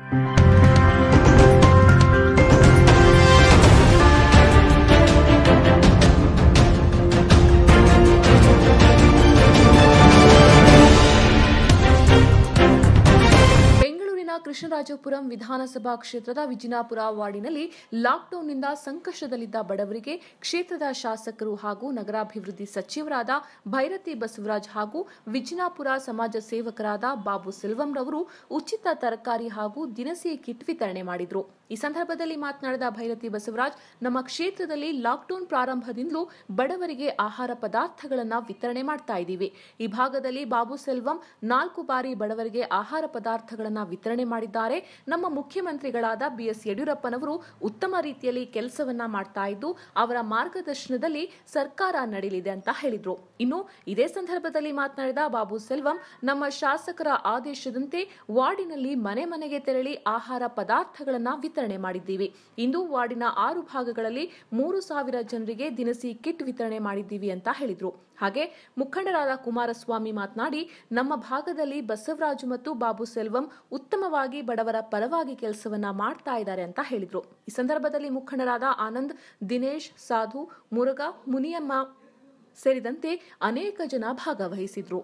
ಬೆಂಗಳೂರಿನ ಕೃಷ್ಣರಾಜಪುರಂ ವಿಧಾನಸಭಾ ಕ್ಷೇತ್ರದ ವಿಜಿನಾಪುರ ವಾರ್ಡಿನಲ್ಲಿ ಲಾಕ್ಡೌನ್ನಿಂದ ಸಂಕಷ್ಟದಲ್ಲಿದ್ದ ಬಡವರಿಗೆ ಕ್ಷೇತ್ರದ ಶಾಸಕರು ಹಾಗೂ ನಗರಾಭಿವೃದ್ಧಿ ಸಚಿವರಾದ ಭೈರತಿ ಬಸವರಾಜ್ ಹಾಗೂ ವಿಜಿನಾಪುರ ಸಮಾಜ ಸೇವಕರಾದ ಬಾಬು ಸೆಲ್ವಂ ರವರು ಉಚಿತ ತರಕಾರಿ ಹಾಗೂ ದಿನಸಿ ಕಿಟ್ ವಿತರಣೆ ಮಾಡಿದರು ಈ ಸಂದರ್ಭದಲ್ಲಿ ಮಾತನಾಡಿದ ಭೈರತಿ ಬಸವರಾಜ್ ನಮ್ಮ ಕ್ಷೇತ್ರದಲ್ಲಿ ಲಾಕ್ಡೌನ್ ಪ್ರಾರಂಭದಿಂದಲೂ ಬಡವರಿಗೆ ಆಹಾರ ಪದಾರ್ಥಗಳನ್ನು ವಿತರಣೆ ಮಾಡ್ತಾ ಇದ್ದೀವಿ ಈ ಭಾಗದಲ್ಲಿ ಬಾಬು ಸೆಲ್ವಂ ನಾಲ್ಕು ಬಾರಿ ಬಡವರಿಗೆ ಆಹಾರ ಪದಾರ್ಥಗಳನ್ನು ವಿತರಣೆ ಮಾಡಿದ್ದಾರೆ ನಮ್ಮ ಮುಖ್ಯಮಂತ್ರಿಗಳಾದ ಬಿಎಸ್ ಯಡಿಯೂರಪ್ಪನವರು ಉತ್ತಮ ರೀತಿಯಲ್ಲಿ ಕೆಲಸವನ್ನ ಮಾಡ್ತಾ ಇದ್ದು ಅವರ ಮಾರ್ಗದರ್ಶನದಲ್ಲಿ ಸರ್ಕಾರ ನಡೆಯಲಿದೆ ಅಂತ ಹೇಳಿದ್ರು ಇನ್ನು ಇದೇ ಸಂದರ್ಭದಲ್ಲಿ ಮಾತನಾಡಿದ ಬಾಬು ಸೆಲ್ವಂ ನಮ್ಮ ಶಾಸಕರ ಆದೇಶದಂತೆ ವಾರ್ಡಿನಲ್ಲಿ ಮನೆ ಮನೆಗೆ ತೆರಳಿ ಆಹಾರ ಪದಾರ್ಥಗಳನ್ನು ವಿತರಣೆ ಮಾಡಿದ್ದೀವಿ ಇಂದು ವಾರ್ಡಿನ ಆರು ಭಾಗಗಳಲ್ಲಿ ಮೂರು ಸಾವಿರ ಜನರಿಗೆ ದಿನಸಿ ಕಿಟ್ ವಿತರಣೆ ಮಾಡಿದ್ದೀವಿ ಅಂತ ಹೇಳಿದ್ರು ಹಾಗೆ ಮುಖಂಡರಾದ ಕುಮಾರಸ್ವಾಮಿ ಮಾತನಾಡಿ ನಮ್ಮ ಭಾಗದಲ್ಲಿ ಬಸವರಾಜು ಮತ್ತು ಬಾಬು ಸೆಲ್ವಂ ಉತ್ತಮವಾಗಿ ಬಡವರ ಪರವಾಗಿ ಕೆಲಸವನ್ನ ಮಾಡ್ತಾ ಇದ್ದಾರೆ ಅಂತ ಹೇಳಿದ್ರು ಈ ಸಂದರ್ಭದಲ್ಲಿ ಮುಖಂಡರಾದ ಆನಂದ್ ದಿನೇಶ್ ಸಾಧು ಮುರುಘಾ ಮುನಿಯಮ್ಮ ಸೇರಿದಂತೆ ಅನೇಕ ಜನ ಭಾಗವಹಿಸಿದ್ರು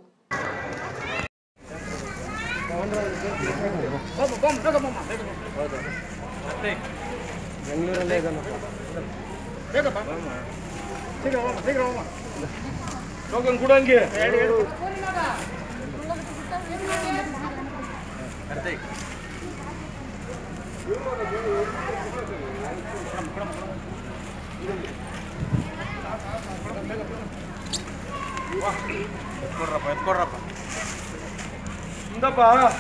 ಟೋಕನ್ ಕೊಡಂಗೆ ಇಂದಪ್ಪ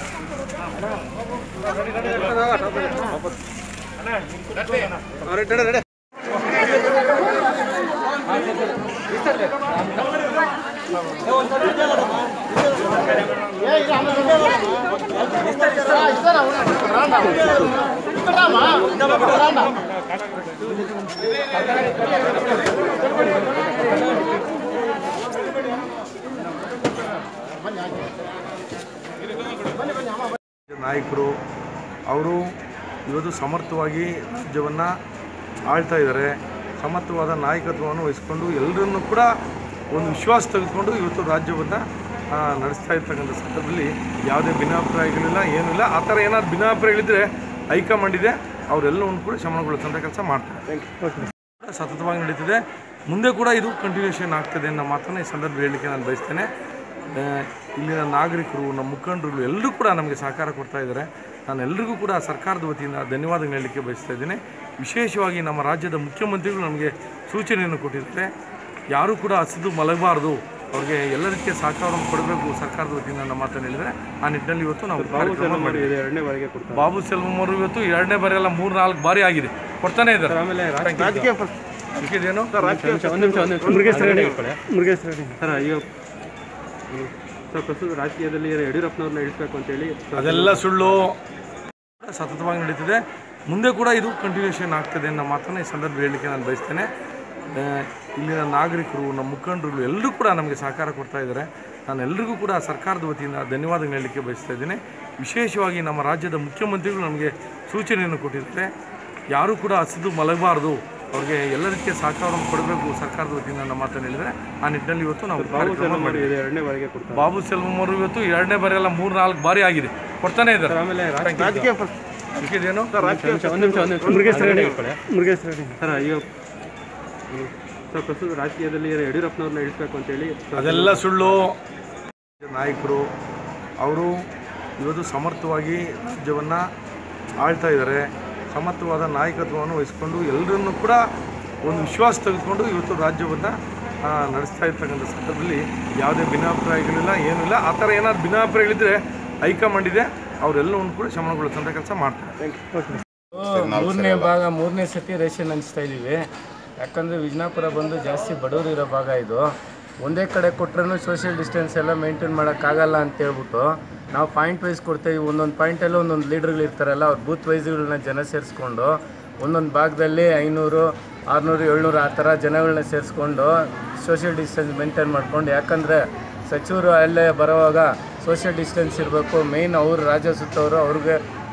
ನಾಯಕರು ಅವರು ಇವತ್ತು ಸಮರ್ಥವಾಗಿ ರಾಜ್ಯವನ್ನು ಆಳ್ತಾ ಇದ್ದಾರೆ ಸಮರ್ಥವಾದ ನಾಯಕತ್ವವನ್ನು ವಹಿಸ್ಕೊಂಡು ಎಲ್ಲರನ್ನೂ ಕೂಡ ಒಂದು ವಿಶ್ವಾಸ ತೆಗೆದುಕೊಂಡು ಇವತ್ತು ರಾಜ್ಯವನ್ನು ಆ, ನಡೆಸ್ತಾ ಇರ್ತಕ್ಕಂಥ ಸಂದರ್ಭದಲ್ಲಿ ಯಾವುದೇ ಭಿನ್ನಾಭಿಪ್ರಾಯಗಳಿಲ್ಲ ಏನೂ ಇಲ್ಲ ಆ ಥರ ಏನಾದ್ರು ಭಿನ್ನಾಭಿಪ್ರಾಯಗಳಿದ್ದರೆ ಹೈಕಮಾಂಡ್ ಇದೆ ಅವರೆಲ್ಲವನ್ನು ಕೂಡ ಶಮನಗೊಳಿಸುವಂಥ ಕೆಲಸ ಮಾಡ್ತಾರೆ ಸತತವಾಗಿ ನಡೀತಿದೆ ಮುಂದೆ ಕೂಡ ಇದು ಕಂಟಿನ್ಯೂಷನ್ ಆಗ್ತದೆ ಅನ್ನೋ ಮಾತನ್ನು ಈ ಸಂದರ್ಭ ಹೇಳಲಿಕ್ಕೆ ನಾನು ಬಯಸ್ತೇನೆ ಆ, ಇಲ್ಲಿನ ನಾಗರಿಕರು ನಮ್ಮ ಮುಖಂಡರು ಎಲ್ಲರೂ ಕೂಡ ನಮಗೆ ಸಹಕಾರ ಕೊಡ್ತಾ ಇದ್ದಾರೆ ನಾನು ಎಲ್ರಿಗೂ ಕೂಡ ಸರ್ಕಾರದ ವತಿಯಿಂದ ಧನ್ಯವಾದಗಳು ಹೇಳಲಿಕ್ಕೆ ಬಯಸ್ತಾ ಇದ್ದೇನೆ ವಿಶೇಷವಾಗಿ ನಮ್ಮ ರಾಜ್ಯದ ಮುಖ್ಯಮಂತ್ರಿಗಳು ನಮಗೆ ಸೂಚನೆಯನ್ನು ಕೊಟ್ಟಿದ್ದಾರೆ ಯಾರೂ ಕೂಡ ಹಸಿದು ಮಲಗಬಾರ್ದು ಅವ್ರಿಗೆ ಎಲ್ಲ ರೀತಿಯ ಸಹಕಾರವನ್ನು ಕೊಡಬೇಕು ಸರ್ಕಾರದ ವತಿಯಿಂದ ನಮ್ಮ ಮಾತನ್ನು ಹೇಳಿದರೆ ಆ ನಿಟ್ಟಿನಲ್ಲಿ ಇವತ್ತು ನಾವು ಕಾರ್ಯಕ್ರಮ ಮಾಡಿದ್ದೀವಿ ಎರಡನೇ ಬಾರಿಗೆ ಕೊಡ್ತಾರೆ ಬಾಬು ಸೆಲ್ವಂ ಅವರು ಇವತ್ತು ಎರಡನೇ ಬಾರಿ ಅಲ್ಲ ಮೂರು ನಾಲ್ಕು ಬಾರಿ ಆಗಿದೆ ಕೊಡ್ತಾನೆ ಇದ್ದಾರೆ ಆಮೇಲೆ ರಾಜಕೀಯ ಸಿಕ್ಕಿದೇನು ಒಂದು ನಿಮಿಷ ಒಂದು ನಿಮಿಷ ಮುರುಗೇಶ್ ರೆಡ್ಡಿ ಮುರುಗೇಶ್ ರೆಡ್ಡಿ ಸರ್ ಈಗ ಸರ್ ಪ್ರಸ್ತುತ ರಾಜಕೀಯದಲ್ಲಿ ಯಡಿಯೂರಪ್ಪನವ್ರನ್ನ ಇಳಿಸ್ಬೇಕು ಅಂತೇಳಿ ಅದೆಲ್ಲ ಸುಳ್ಳು ಸತತವಾಗಿ ನಡೀತಿದೆ ಮುಂದೆ ಕೂಡ ಇದು ಕಂಟಿನ್ಯೂಷನ್ ಆಗ್ತದೆ ಅನ್ನೋ ಮಾತನ್ನು ಈ ಸಂದರ್ಭ ಹೇಳಲಿಕ್ಕೆ ನಾನು ಬಯಸ್ತೇನೆ ಆ, ಇಲ್ಲಿನ ನಾಗರಿಕರು ನಮ್ಮ ಮುಖಂಡರು ಎಲ್ಲರೂ ಕೂಡ ನಮಗೆ ಸಹಕಾರ ಕೊಡ್ತಾ ಇದ್ದಾರೆ ನಾನು ಎಲ್ರಿಗೂ ಕೂಡ ಸರ್ಕಾರದ ವತಿಯಿಂದ ಧನ್ಯವಾದಗಳು ಹೇಳಲಿಕ್ಕೆ ಬಯಸ್ತಾ ಇದ್ದೇನೆ ವಿಶೇಷವಾಗಿ ನಮ್ಮ ರಾಜ್ಯದ ಮುಖ್ಯಮಂತ್ರಿಗಳು ನಮಗೆ ಸೂಚನೆಯನ್ನು ಕೊಟ್ಟಿದ್ದಾರೆ ಯಾರೂ ಕೂಡ ಹಸಿದು ಮಲಗಬಾರ್ದು ಅವ್ರಿಗೆ ಎಲ್ಲ ರೀತಿಯ ಸಹಕಾರವನ್ನು ಕೊಡಬೇಕು ಸರ್ಕಾರದ ವತಿಯಿಂದ ನಮ್ಮ ಮಾತನ್ನು ಹೇಳಿದರೆ ಆ ನಿಟ್ಟಿನಲ್ಲಿ ಇವತ್ತು ನಾವು ಕಾರ್ಯಕ್ರಮ ಮಾಡಿದ್ದೀವಿ ಎರಡನೇ ಬಾರಿಗೆ ಕೊಡ್ತಾರೆ ಬಾಬು ಸೆಲ್ವಂ ಅವರು ಇವತ್ತು ಎರಡನೇ ಬಾರಿ ಅಲ್ಲ ಮೂರು ನಾಲ್ಕು ಬಾರಿ ಆಗಿದೆ ಕೊಡ್ತಾನೆ ಇದ್ದಾರೆ ಆಮೇಲೆ ರಾಜಕೀಯ ಸಿಕ್ಕಿದೇನು ಒಂದು ನಿಮಿಷ ಒಂದು ನಿಮಿಷ ಮುರುಗೇಶ್ ರೆಡ್ಡಿ ಮುರುಗೇಶ್ ರೆಡ್ಡಿ ಸರ್ ಈಗ ಸರ್ ಪ್ರಸ್ತುತ ರಾಜಕೀಯದಲ್ಲಿ ಯಡಿಯೂರಪ್ಪನವ್ರನ್ನ ಇಳಿಸ್ಬೇಕು ಅಂತೇಳಿ ಅದೆಲ್ಲ ಸುಳ್ಳು ನಾಯಕರು ಅವರು ಇವತ್ತು ಸಮರ್ಥವಾಗಿ ರಾಜ್ಯವನ್ನು ಆಳ್ತಾ ಇದ್ದಾರೆ ಸಮರ್ಥವಾದ ನಾಯಕತ್ವವನ್ನು ವಹಿಸ್ಕೊಂಡು ಎಲ್ಲರನ್ನೂ ಕೂಡ ಒಂದು ವಿಶ್ವಾಸ ತೆಗೆದುಕೊಂಡು ಇವತ್ತು ರಾಜ್ಯವನ್ನು ಆ, ನಡೆಸ್ತಾ ಇರ್ತಕ್ಕಂಥ ಸಂದರ್ಭದಲ್ಲಿ ಯಾವುದೇ ಭಿನ್ನಾಭಿಪ್ರಾಯಗಳಿಲ್ಲ ಏನೂ ಇಲ್ಲ ಆ ಥರ ಏನಾದ್ರು ಭಿನ್ನಾಭಿಪ್ರಾಯಗಳಿದ್ದರೆ ಹೈಕಮಾಂಡ್ ಇದೆ ಅವರೆಲ್ಲವನ್ನು ಕೂಡ ಶಮನಗೊಳಿಸುವಂಥ ಕೆಲಸ ಮಾಡ್ತಾರೆ ಮೂರನೇ ಭಾಗ ಮೂರನೇ ಸತಿ ರೇಷನ್ ಹಂಚ್ತಾ ಇದ್ದೀವಿ ಯಾಕಂದರೆ ವಿಜಯಪುರ ಬಂದು ಜಾಸ್ತಿ ಬಡವರು ಇರೋ ಭಾಗ ಇದು ಒಂದೇ ಕಡೆ ಕೊಟ್ರೂ ಸೋಷಿಯಲ್ ಡಿಸ್ಟೆನ್ಸ್ ಎಲ್ಲ ಮೇಂಟೈನ್ ಮಾಡೋಕ್ಕಾಗಲ್ಲ ಅಂತ ಹೇಳ್ಬಿಟ್ಟು ನಾವು ಪಾಯಿಂಟ್ ವೈಸ್ ಕೊಡ್ತೇವೆ ಒಂದೊಂದು ಪಾಯಿಂಟಲ್ಲೂ ಒಂದೊಂದು ಲೀಡ್ರ್ಗಳು ಇರ್ತಾರಲ್ಲ ಅವ್ರು ಬೂತ್ ವೈಸ್ಗಳನ್ನ ಜನ ಸೇರಿಸ್ಕೊಂಡು ಒಂದೊಂದು ಭಾಗದಲ್ಲಿ ಐನೂರು ಆರುನೂರು ಏಳ್ನೂರು ಆ ಥರ ಜನಗಳನ್ನ ಸೇರಿಸ್ಕೊಂಡು ಸೋಷಿಯಲ್ ಡಿಸ್ಟೆನ್ಸ್ ಮೇಂಟೈನ್ ಮಾಡ್ಕೊಂಡು ಯಾಕಂದರೆ ಸಚಿವರು ಅಲ್ಲೇ ಬರೋವಾಗ ಸೋಷಿಯಲ್ ಡಿಸ್ಟೆನ್ಸ್ ಇರಬೇಕು ಮೇಯ್ನ್ ಅವರು ರಾಜ್ಯ ಸುತ್ತವರು ಅವ್ರಿಗೆ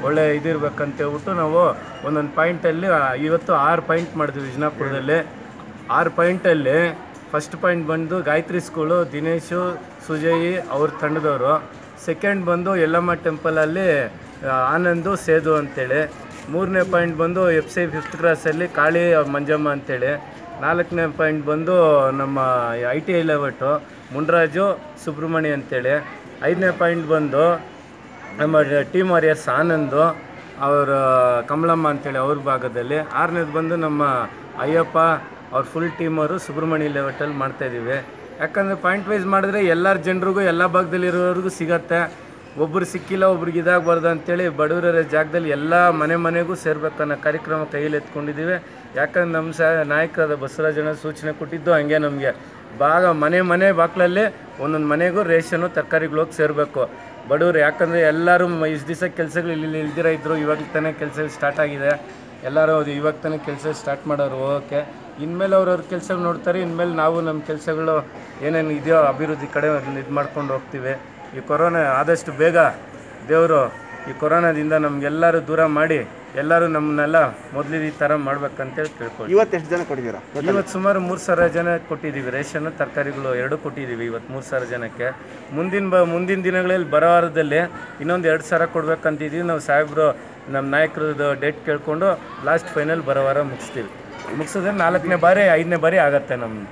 ಒಳ್ಳೆ ಇದಿರ್ಬೇಕಂತ ಹೇಳ್ಬಿಟ್ಟು ನಾವು ಒಂದೊಂದು ಪಾಯಿಂಟಲ್ಲಿ ಇವತ್ತು ಆರು ಪಾಯಿಂಟ್ ಮಾಡಿದ್ವಿ ವಿಜಯಪುರದಲ್ಲಿ ಆರು ಪಾಯಿಂಟಲ್ಲಿ ಫಸ್ಟ್ ಪಾಯಿಂಟ್ ಬಂದು ಗಾಯತ್ರಿ ಸ್ಕೂಲು ದಿನೇಶು ಸುಜಯಿ ಅವ್ರ ತಂಡದವರು ಸೆಕೆಂಡ್ ಬಂದು ಯಲ್ಲಮ್ಮ ಟೆಂಪಲಲ್ಲಿ ಆ, ಆನಂದು ಸೇದು ಅಂತೇಳಿ ಮೂರನೇ ಪಾಯಿಂಟ್ ಬಂದು ಎಫ್ ಸಿ ಫಿಫ್ತ್ ಕ್ಲಾಸಲ್ಲಿ ಕಾಳಿ ಮಂಜಮ್ಮ ಅಂತೇಳಿ ನಾಲ್ಕನೇ ಪಾಯಿಂಟ್ ಬಂದು ನಮ್ಮ ಐ ಟಿ ಐ ಲೆವೆಟು ಮುನ್ರಾಜು ಸುಬ್ರಹ್ಮಣ್ಯ ಅಂತೇಳಿ ಐದನೇ ಪಾಯಿಂಟ್ ಬಂದು ನಮ್ಮ ಟೀಮ್ ವಾರಿಯರ್ಸ್ ಆನಂದು ಅವರ ಕಮಲಮ್ಮ ಅಂತೇಳಿ ಅವ್ರ ಭಾಗದಲ್ಲಿ ಆರನೇದು ಬಂದು ನಮ್ಮ ಅಯ್ಯಪ್ಪ ಅವ್ರ ಫುಲ್ ಟೀಮವರು ಸುಬ್ರಹ್ಮಣ್ಯ ಲೆವೆಟಲ್ಲಿ ಮಾಡ್ತಾಯಿದ್ದೀವಿ ಯಾಕಂದರೆ ಪಾಯಿಂಟ್ ವೈಸ್ ಮಾಡಿದ್ರೆ ಎಲ್ಲರ ಜನರಿಗೂ ಎಲ್ಲ ಭಾಗದಲ್ಲಿರೋರಿಗೂ ಸಿಗತ್ತೆ ಒಬ್ರು ಸಿಕ್ಕಿಲ್ಲ ಒಬ್ರಿಗೆ ಇದಾಗಬಾರ್ದು ಅಂತೇಳಿ ಬಡವರ ಜಾಗದಲ್ಲಿ ಎಲ್ಲ ಮನೆ ಮನೆಗೂ ಸೇರ್ಬೇಕನ್ನೋ ಕಾರ್ಯಕ್ರಮ ಕೈಯಲ್ಲಿ ಎತ್ಕೊಂಡಿದ್ದೀವಿ ಯಾಕಂದ್ರೆ ನಮ್ಮ ಸ ನಾಯಕರಾದ ಬಸವರಾಜಣ್ಣ ಸೂಚನೆ ಕೊಟ್ಟಿದ್ದು ಹಂಗೆ ನಮಗೆ ಭಾಗ ಮನೆ ಮನೆ ಬಾಕ್ಲಲ್ಲಿ ಒಂದೊಂದು ಮನೆಗೂ ರೇಷನ್ನು ತರಕಾರಿಗಳು ಹೋಗಿ ಸೇರಬೇಕು ಬಡವರು ಯಾಕಂದರೆ ಎಲ್ಲರೂ ಇಷ್ಟು ದಿವಸ ಕೆಲಸಗಳು ಇಲ್ಲಿ ಇಲ್ದಿರ ಇದ್ದರು ಇವಾಗ ತಾನೇ ಕೆಲಸ ಸ್ಟಾರ್ಟ್ ಆಗಿದೆ ಎಲ್ಲರೂ ಅದು ಇವಾಗ ತಾನೇ ಕೆಲಸ ಸ್ಟಾರ್ಟ್ ಮಾಡೋರು ಹೋಗೋಕ್ಕೆ ಇನ್ಮೇಲೆ ಅವ್ರವ್ರ ಕೆಲಸ ನೋಡ್ತಾರೆ ಇನ್ಮೇಲೆ ನಾವು ನಮ್ಮ ಕೆಲಸಗಳು ಏನೇನು ಇದೆಯೋ ಅಭಿವೃದ್ಧಿ ಕಡೆ ಅದನ್ನ ಇದು ಮಾಡ್ಕೊಂಡು ಹೋಗ್ತೀವಿ ಈ ಕೊರೋನಾ ಆದಷ್ಟು ಬೇಗ ದೇವರು ಈ ಕೊರೋನಾದಿಂದ ನಮಗೆಲ್ಲರೂ ದೂರ ಮಾಡಿ ಎಲ್ಲರೂ ನಮ್ಮನ್ನೆಲ್ಲ ಮೊದಲಿನ ಈ ಥರ ಮಾಡ್ಬೇಕಂತೇಳಿ ಕೇಳ್ಕೊಳ್ಳಿ ಇವತ್ತು ಎಷ್ಟು ಜನ ಕೊಟ್ಟಿದ್ದೀರಾ ಇವತ್ತು ಸುಮಾರು ಮೂರು ಸಾವಿರ ಜನ ಕೊಟ್ಟಿದ್ದೀವಿ ರೇಷನ್ ತರಕಾರಿಗಳು ಎರಡು ಕೊಟ್ಟಿದ್ದೀವಿ ಇವತ್ತು ಮೂರು ಸಾವಿರ ಜನಕ್ಕೆ ಮುಂದಿನ ಬ ಮುಂದಿನ ದಿನಗಳಲ್ಲಿ ಬರೋ ವಾರದಲ್ಲಿ ಇನ್ನೊಂದು ಎರಡು ಸಾವಿರ ಕೊಡ್ಬೇಕಂತಿದ್ದೀವಿ ನಾವು ಸಾಹೇಬರು ನಮ್ಮ ನಾಯಕರದ್ದು ಡೇಟ್ ಕೇಳ್ಕೊಂಡು ಲಾಸ್ಟ್ ಫೈನಲ್ ಬರೋ ವಾರ ಮುಗಿಸ್ತೀವಿ ಮುಗಿಸಿದ್ರೆ ನಾಲ್ಕನೇ ಬಾರಿ ಐದನೇ ಬಾರಿ ಆಗತ್ತೆ ನಮ್ಮದು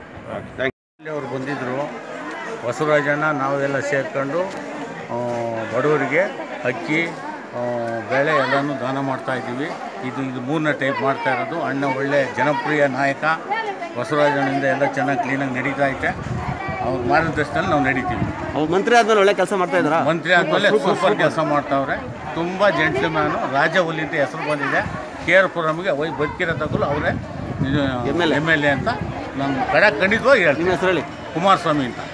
ಅವರು ಬಂದಿದ್ದರು ಬಸವರಾಜಣ್ಣ ನಾವೆಲ್ಲ ಸೇರ್ಕೊಂಡು ಆ, ಬಡವರಿಗೆ ಅಕ್ಕಿ ಆ, ಬೇಳೆ ಎಲ್ಲನೂ ದಾನ ಮಾಡ್ತಾ ಇದ್ದೀವಿ ಇದು ಇದು ಮೂರನೇ ಟೈಪ್ ಮಾಡ್ತಾ ಇರೋದು ಅಣ್ಣ ಒಳ್ಳೆ ಜನಪ್ರಿಯ ನಾಯಕ ಬಸವರಾಜಣ್ಣಿಂದ ಎಲ್ಲ ಚೆನ್ನಾಗಿ ಕ್ಲೀನಾಗಿ ನಡೀತಾ ಐತೆ ಅವ್ರ ಮಾರ್ಗದರ್ಶನದಲ್ಲಿ ನಾವು ನಡೀತೀವಿ ಅವ್ರು ಮಂತ್ರಿ ಆದ್ಮೇಲೆ ಒಳ್ಳೆ ಕೆಲಸ ಮಾಡ್ತಾ ಇದ್ದಾರಾ ಮಂತ್ರಿ ಆದಮೇಲೆ ಸೂಪರ್ ಕೆಲಸ ಮಾಡ್ತಾವ್ರೆ ತುಂಬ ಜೆಂಟ್ಲ್ಮ್ಯಾನು ರಾಜ ಹುಲಿ ಅಂತ ಹೆಸರು ಬಂದಿದೆ ಕೆ ಆರ್ ಪುರಮ್ಗೆ ವೈ ಬದುಕಿರೋ ತಗಲು ಅವರೇ ಎಮ್ ಎಲ್ ಎ ಅಂತ ನಾನು ಕಡೆ ಖಂಡಿತವಾಗಿ ಹೇಳ್ತೀನಿ ನಿಮ್ಮ ಹೆಸರು ಹೇಳಿ ಕುಮಾರಸ್ವಾಮಿ ಅಂತ